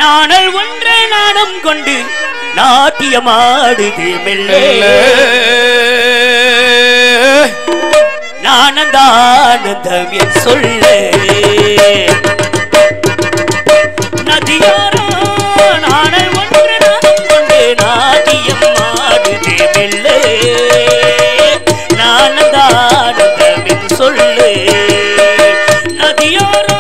நாணல் ஒன்றை நாணம் கொண்டு நாட்டியமாடுது மெல்ல நானந்தானந்தம் என் சொல்ல நதியோரோ நாணல் ஒன்று நாணம் கொண்டு நாட்டியம் ஆடுது மெல்ல நானந்தானந்தம் என் சொல்ல நதியோரோ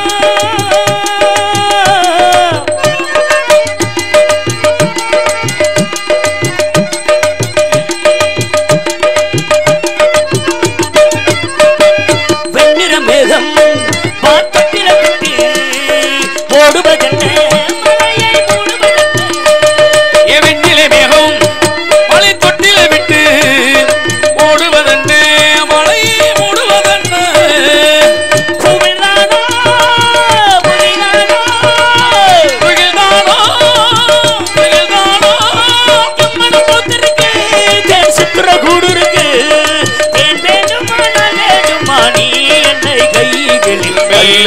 வெண்ணிற மேகம் பாட்டத்தில கட்டி ஓடுவதென்ன மலையை மூடுவதென்ன எவெண்ணிலை மேகம் மலை தொட்டில விட்டு ஓடுவதென்ன மலை மூடுவதென்ன புவிதானோ புவிதானோ புயல்தானோ புயல்தானோ எம்மன பூத்திருக்கு தேன் சுத்துற கூடு இருக்கு தேன் வேண்டுமா நான் வேண்டுமா நீ என்னை கைகளில் மெல்ல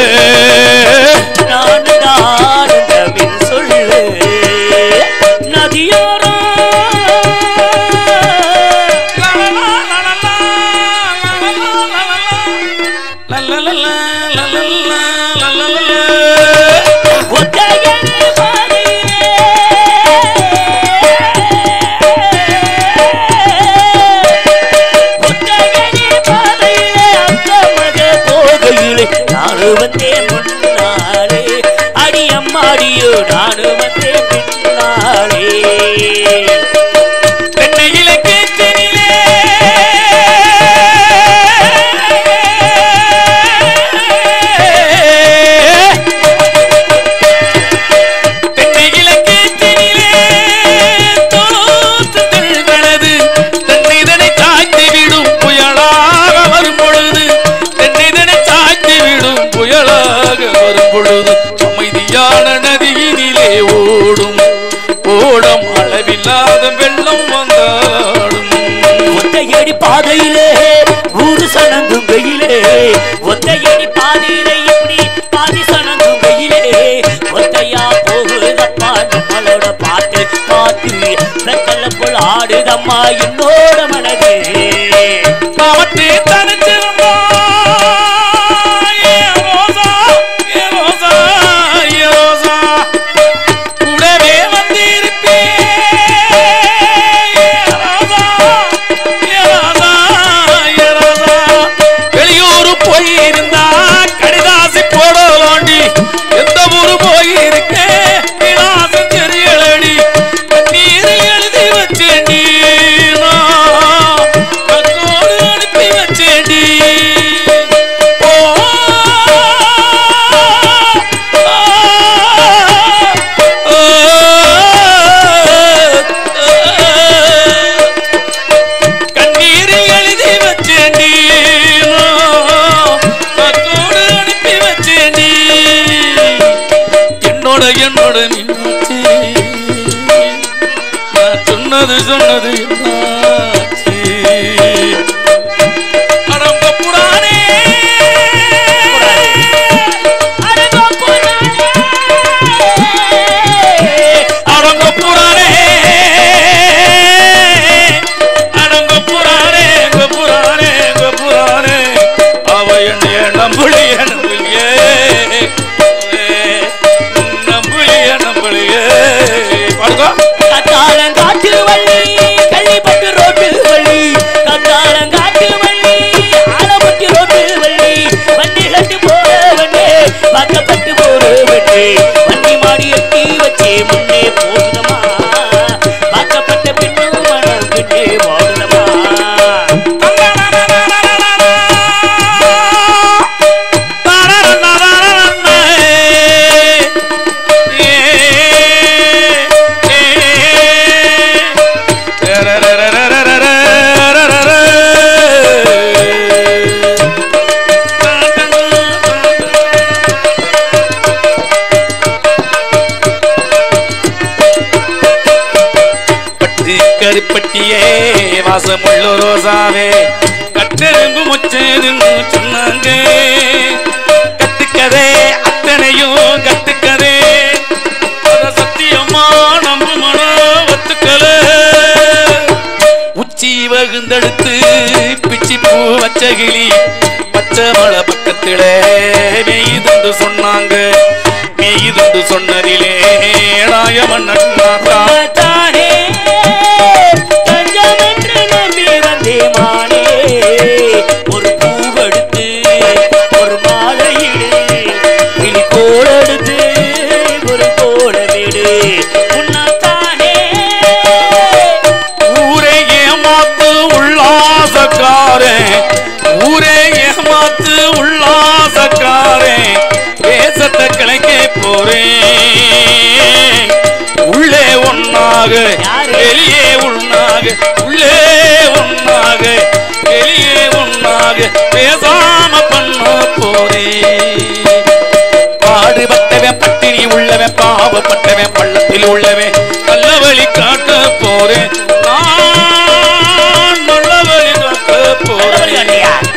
நான் தானந்தமின் சொல்லு நதியோரோ ஒத்தையடி பாதையிலே ஒத்தையடி பாதையிலே அக்கமக போகையிலே நானு வந்தேன் முன்னாலே அடி அம்மாடியோ நானு வந்தேன் பின்னாலே தென்னையில கேச்சனிலே தென்னையில கேச்சனிலே தோத்து திழ்களது தென்னைதனை சாய்த்து விடும் புயலாக வரும் பொழுது தென்னைதனை சாய்த்து விடும் புயலாக வரும் பொழுது அமைதியான நதியினிலே ஓடும் ஓடம் அளவில்லாத வெள்ளம் வந்தாடும் ஒத்தையடி பாதையிலே ஊரு சனங்கும் வெயிலே ஒத்தையடி பாதையிலே இப்படி பாதி சனங்கும் வெயிலே ஒத்தையா போகுதப்பா நம்மளோட பாட்டு பாட்டு வெக்கல்ல போல் ஆடுதம்மா என்னோட மனதே காவட்டு தனிச்சிருந்தா ஏ ரோசா ஏ ரோசா ஏ ரோசா கூடவே வந்திருப்பே ஏ ராசா ஏ ராசா ஏ ராசா வெளியூர் போயிருந்தா கடிதாசி போடலாண்டி எந்த ஊரு போயிருக்கே விலாசம் தெரியலடி நீரில் எழுதி வச்சேண்டி நான் கண்ணோடு அனுப்பி வச்சேண்டி ஓ கண்ணீரில் எழுதி வச்சேண்டி கண்ணோடு அனுப்பி வச்சேண்டி என்னோட என்னோட நின்னாச்சு நான் சொன்னது சொன்னது என்னாச்சு அடம்ப புராணே அடங்க புராணே அடங்க புராணே எங்க புராணே எங்க புராணே அவ என்னைய நம்புளிய நம்புளியே நம்புளிய நம்புளியே பாடுங்க கத்தாலங்காட்டு வள்ளி கள்ளிப்பட்டு ரோட்டு வள்ளி கத்தாலங்காட்டு வள்ளி ஆலப்பட்டி ரோட்டு வள்ளி வண்டி கட்டு போற வண்டி பக்கப்பட்டு போற வண்டி வண்டி மாடி எட்டி வச்சே முன்னே போகுதமா பக்கப்பட்ட பின்னு மனம் பின்னே போகுதமா கருப்பட்டியே வாசமுள்ள ரோசாவே கட்டெரும்பு முச்சேதுன்னு சொன்னாங்க கத்துக்கதே அத்தனையும் கத்துக்கதே என்று சொன்னதிலே நாயமன்னா தானே தஞ்சமென்று நம்பி வந்தே மானே ஒரு பூவெடுத்து ஒரு மாலையிடு இனி கோலெடுத்து ஒரு கோலமிடு உன்னத்தானே ஊரே ஏமாத்து உல்லாசக்காரே ஊரே ஏமாத்து உல்லாசக்காரே தேசத்தை கிளைக்க போறேன் உள்ளே ஒன்னாக யாரு? வெளியே உண்ணாக உள்ளே ஒன்னாக வெளியே ஒன்னாக பேசாம பண்ண போறேன் பாடுபட்டவன் பட்டினி உள்ளவன் பாவப்பட்டவன் பள்ளத்தில் உள்ளவன் நல்ல வழி காட்ட போறேன் நான் நல்ல வழி காட்ட போறேன்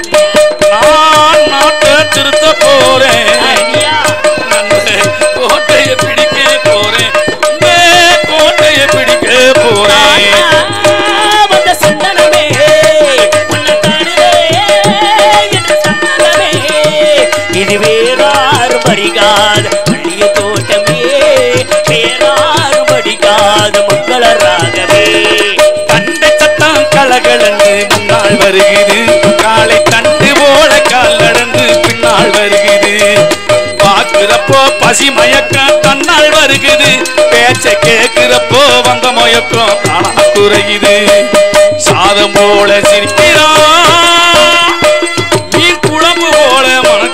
நான் நாட்டை திருத்த போறேன் நன்மை கோட்டையை பிடிக்க போறேன் இந்த கோட்டையை பிடிக்க போறேன் வந்த சந்தனமே உன்னை காணுதே என்ற சம்மதமே இது வேறாறு மறிகாத பள்ளிய தோட்டமே வேறாறு மடிக்காத மங்கள ராகமே கண்ட சத்தம் கலகலன்னு முன்னால் வருகிறது காலை தண்டு போல கால் நடந்து பின்னால் வருகிறது பார்க்கிறப்போ பசி மயக்கம் தன்னால் வருகிறது பேச்ச கேட்கிறப்போ வந்த மயக்கம் தானா குறையுது சாதம் போல சிரிக்கிறான் மீன் குழம்பு போல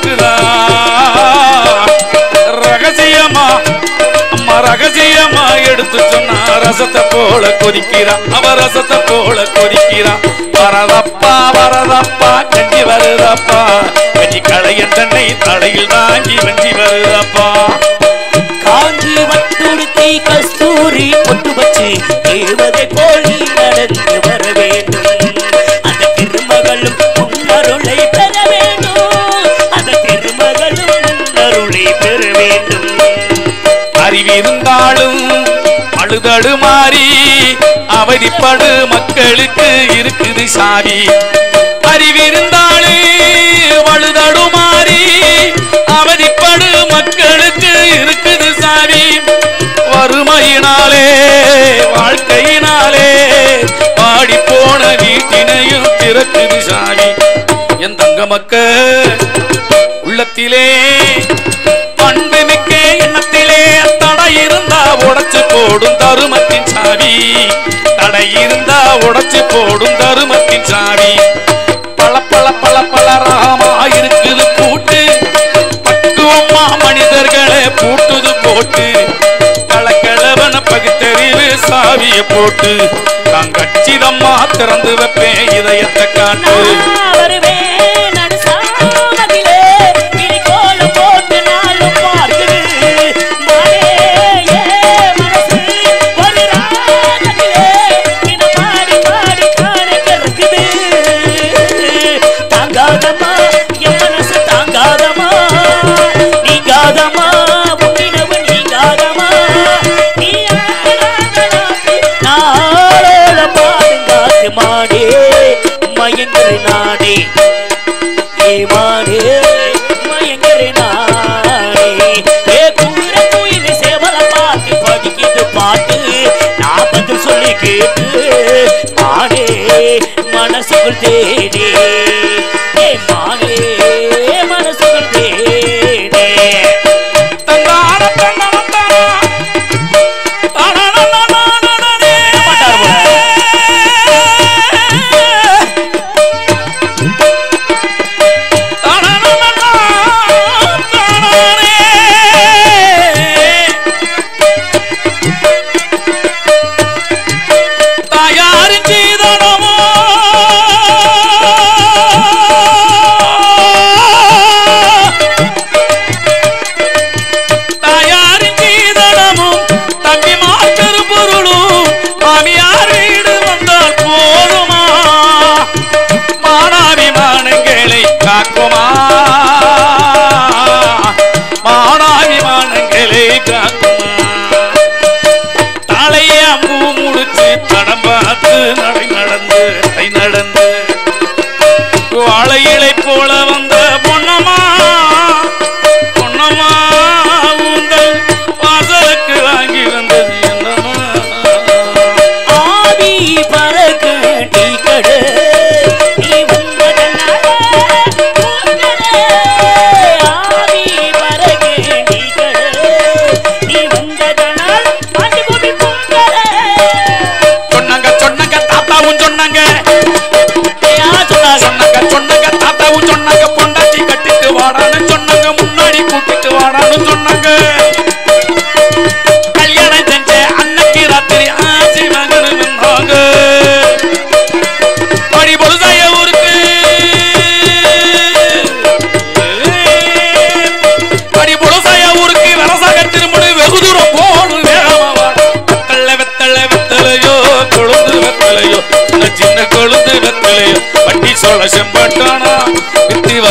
மணக்குதான் ரகசியமா அம்மா ரகசியமா எடுத்து சொன்னா ரசத்தை போல கொதிக்கிறான் அவ ரசத்தை போல கொதிக்கிறான் வரதப்பா வரதப்பா கஞ்சி வருதப்பா கஞ்சி களையன் தன்னை தலையில் தாங்கி வஞ்சி வருதப்பா காஞ்சி வட்டுடுத்தி கஸ்தூரி பொட்டு வச்சு தேவதை போல் நீ நடந்து வர வேண்டும் அந்த திருமகளும் உன்னருளை பெற வேண்டும் அந்த திருமகளும் உன்னருளை பெற வேண்டும் அறிவிருந்தாலும் அழுதடு மாறி அவதிப்படு மக்களுக்கு இருக்குது சாவி அறிவிருந்தாலே வழுதடு மாறி அவதிப்படு மக்களுக்கு இருக்குது சாவி வறுமையினாலே வாழ்க்கையினாலே பாடி போன வீட்டினையும் திறக்குது சாவி என் தங்க மக்க உள்ளத்திலே பண்பு மிக்க எண்ணத்திலே தடை இருந்தா உடைச்சு போடும் தருமத்தின் சாவி தடை இருந்தா உடைச்சு போடும் தருமத்தின் சாவி பல பல பல பல ராமா இருக்குது பூட்டு பக்குவமா மனிதர்களை பூட்டுது போட்டு கலக்கலவன பகுத்தறிவு சாவிய போட்டு நான் கச்சிதம்மா திறந்து வைப்பேன் இதயத்தை காட்டு நான் வருவேன் நடுசாமத்திலே, கிளிக்கோலம் போட்டு நாளும் பார்க்குது. மானே, ஏ மனசு ஒரு ராகத்திலே, தினம் பாடி பாடி காண கிடக்குது. தாங்காதம்மா, என் மனசு தாங்காதம்மா. நீங்காதம்மா, உன் நினைவு நீங்காதம்மா. நீ ஆடாத நாட்டு நாளோட பாடுங்காத்து மாடே மயங்கர நாடே ஏ மாடே மயங்கர நாடே ஏ கூற குயிலி சேவல பாட்டு படிக்குது பாட்டு நான் பதில் சொல்லி கேட்டு மாடே மனசுக்குள் தேடே ஏ மாடே மனசுக்குள் தேடே தந்தான தந்தான தானா. தானானானானானானே. பாட்டாரு போல. தானானானானா, தானானே. தாயாரின் சீதனமோ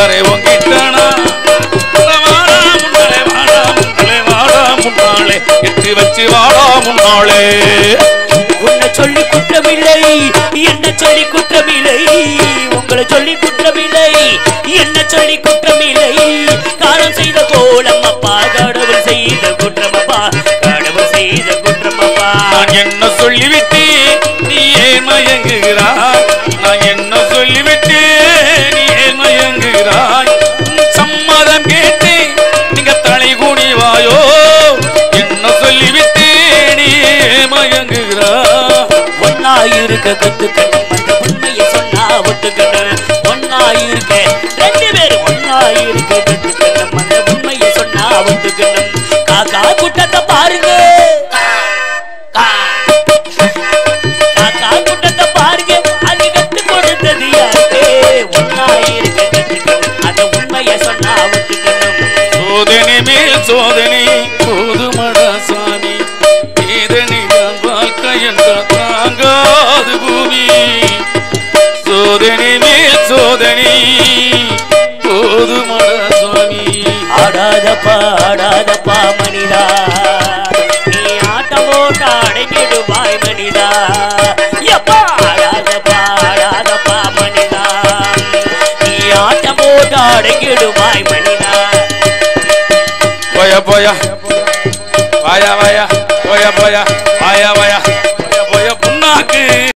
முன்னாலே உங்கிட்டனா வாடா முன்னாலே வாடா முன்னாலே வாடா முன்னாலே எட்டு வச்சு வாடா முன்னாலே உன்னை சொல்லி குற்றமில்லை என்ன சொல்லி குற்றமில்லை உங்களை சொல்லி குற்றமில்லை என்ன சொல்லி குற்றமில்லை காலம் செய்த கோலம் அப்பா கடவுள் செய்த குற்றமப்பா கடவுள் செய்த குற்றமப்பா நான் என்ன சொல்லிவிட்டேன் நீ ஏன் மயங்குகிறாய் நான் என்ன சொல்லிவிட்டேன் நீ ஏன் மயங்குகிறாய் சம்மதம் கேட்டேன் நீங்க தலை குனிவாயோ என்ன சொல்லிவிட்டேன் நீ ஏன் மயங்குகிறாய் ஒன்னா இருக்க கத்துக்கணும் அந்த உண்மையை சொன்னா ஒத்துக்கணும் ஒன்னா இருக்க ரெண்டு பேரும் ஒன்னா இருக்க கத்துக்கணும் அந்த உண்மையை சொன்னா ஒத்துக்கணும் காக்கா கூட்டத்தை பாருங்க காக்கா கூட்டத்தை பாருங்க அது கத்து கொடுத்தது யாருக்கு ஒன்னா இருக்க கத்துக்கணும் அந்த உண்மையை சொன்னா ஒத்துக்கணும் சோதனை மேல் சோதனை போதுமடா சாமி வேதனை தான் வாழ்க்கை என்ற தாங்காது பூமி சோதனை மேல் சோதனை போதுமடா சுவாமி ஆடாதப்பா ஆடாதப்பா மனிதா நீ ஆட்டம் போட்டு அடங்கிடுவாய் மனிதா எப்பா ஆடாதப்பா ஆடாதப்பா மனிதா நீ ஆட்டம் போட்டு அடங்கிடுவாய் மனிதா போயா போயா வாயா வாயா போயா போயா வாயா வாயா